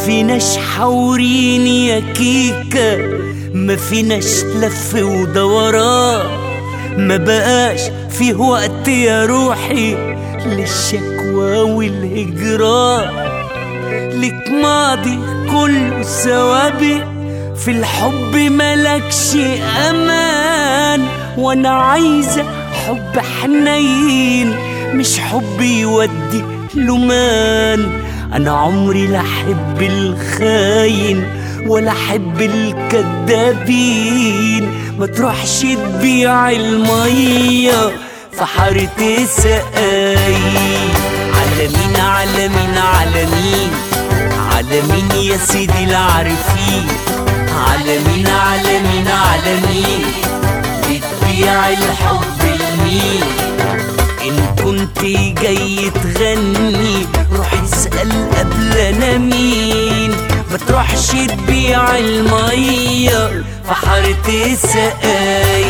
فيناش حورين يا كيكة ما فيناش لف ودوران ما بقاش فيه وقت يا روحي للشكوى والهجران لك ماضي كله سوابق في الحب ملكش امان وانا عايزه حب حنين مش حب يودي لمان انا عمري لا احب الخاين ولا احب الكدابين ما تروحش تبيع الميه في حارة سقاي على مين على مين على مين على مين يا سيدي العارفين على مين على مين على مين بتبيع الحب لمين ان كنت جاي تغني روح اسأل قبل انا مين ما تروحش تبيع المية في حارة سقاي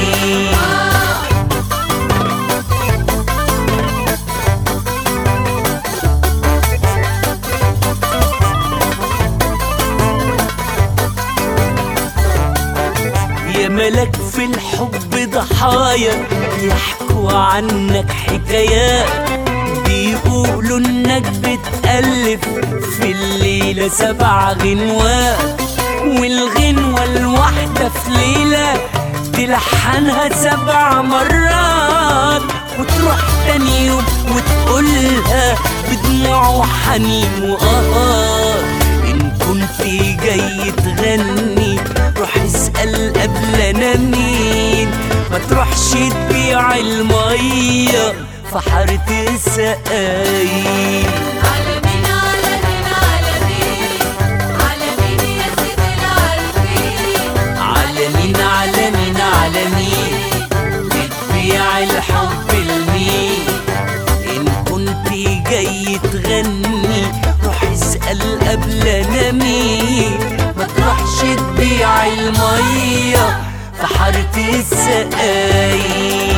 يا ملك في الحب ضحايا يحكوا عنك حكايات بيقولوا انك بتألف في الليلة سبع غنوات والغنوة الواحدة في ليلة تلحنها سبع مرات وتروح تاني يوم وتقولها بدموع وحنين وآه إن كنت جاي تغني روح اسأل قبل أنا مين ما تروحش تبيع المية في حارة السقايين على مين على مين على مين على مين يا سيدي العارفين على مين على مين على مين بتبيع الحب لمين إن كنت جاي تغني روح اسأل قبل أنا مين ما تروحش تبيع المية في حارة السقايين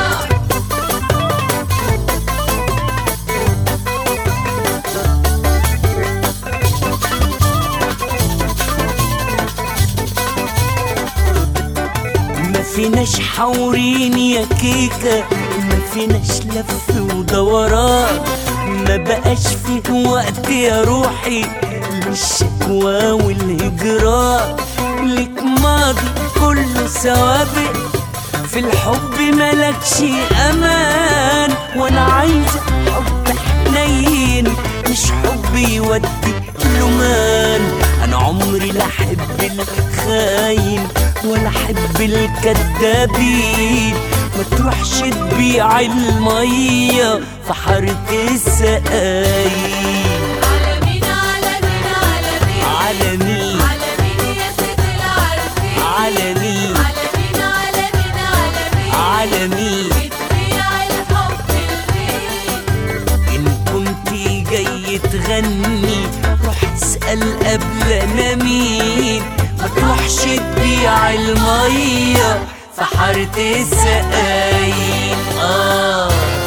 ما فيناش حورين يا كيكة ما فيناش لف ودوران ما بقاش فيه وقت يا روحي للشكوى والهجران لك ماضي كله سوابق في الحب ملكش امان وانا عايزه حب حنين مش حب يودي لمان انا عمري لا احب الخاين ولا احب الكدابين ما تروحش تبيع الميه في حارة السقايين على مين على مين على مين على مين على مين يا سيدي العارفين على مين على مين على مين على مين على مين بتبيع الحب لمين إن كنت جاي تغني روح اسأل قبل أنا مين ما تروحش تبيع المية في حارة السقايين آه